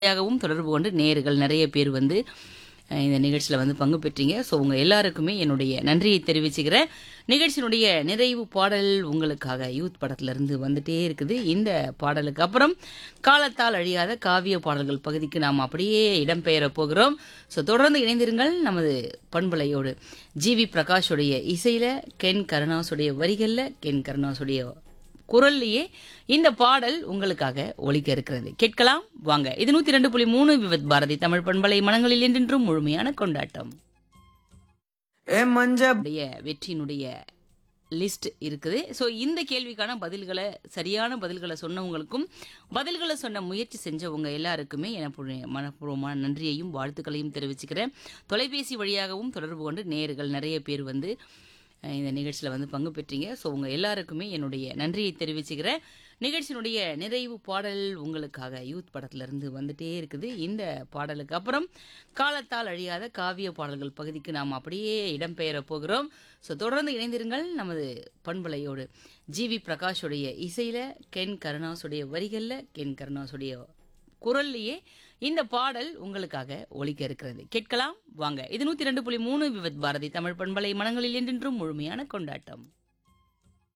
யாகவும் தொடர்பு கொண்டு நேயர்கள் நிறைய பேர் வந்து அஹ், இந்த நிகழ்ச்சியில் வந்து பங்கு பெற்றீங்க ஸோ உங்க எல்லாருக்குமே என்னுடைய நன்றியை தெரிவிச்சுக்கிறேன் நிகழ்ச்சியினுடைய நிறைவு பாடல் உங்களுக்காக யூத் படத்துல இருந்து வந்துட்டே இருக்குது இந்த பாடலுக்கு அப்புறம் காலத்தால் அழியாத காவிய பாடல்கள் பகுதிக்கு நாம் அப்படியே இடம்பெயர போகிறோம் ஸோ தொடர்ந்து இணைந்திருங்கள் நமது பண்பலையோடு ஜிவி பிரகாஷுடைய இசையில கென் கருணாசுடைய வரிகள்ல கென் கருணாசுடைய குரல்லையே இந்த பாடல் உங்களுக்காக ஒலிக்க இருக்கிறது கேட்கலாம் வாங்க இது நூத்தி ரெண்டு புள்ளி மூணு விவத் பாரதி தமிழ் பண்பலை மனங்களில் என்றென்றும் முழுமையான கொண்டாட்டம் ஏ மஞ்ச உடைய வெற்றியினுடைய லிஸ்ட் இருக்குது ஸோ இந்த கேள்விக்கான பதில்களை சரியான பதில்களை சொன்னவங்களுக்கும் பதில்களை சொன்ன முயற்சி செஞ்சவங்க எல்லாருக்குமே எனக்கு மனப்பூர்வமான நன்றியையும் வாழ்த்துக்களையும் தெரிவிச்சுக்கிறேன் தொலைபேசி வழியாகவும் தொடர்பு கொண்டு நேயர்கள் நிறைய பேர் வந்து அஹ், இந்த நிகழ்ச்சியில் வந்து பங்கு பெற்றீங்க ஸோ உங்க எல்லாருக்குமே என்னுடைய நன்றியை தெரிவிச்சுக்கிறேன் நிகழ்ச்சியினுடைய நிறைவு பாடல் உங்களுக்காக யூத் படத்துல இருந்து வந்துட்டே இருக்குது இந்த பாடலுக்கு அப்புறம் காலத்தால் அழியாத காவிய பாடல்கள் பகுதிக்கு நாம் அப்படியே இடம்பெயர போகிறோம் ஸோ தொடர்ந்து இணைந்திருங்கள் நமது பண்பலையோடு ஜிவி பிரகாஷுடைய இசையில கென் கருணாசுடைய வரிகள்ல கென் கருணாசுடைய குரல்லையே இந்த பாடல் உங்களுக்காக ஒலிக்க இருக்கிறது கேட்கலாம் வாங்க இது நூத்தி ரெண்டு புள்ளி மூணு விவத் பாரதி தமிழ் பண்பலை மனங்களில் என்றென்றும் முழுமையான கொண்டாட்டம்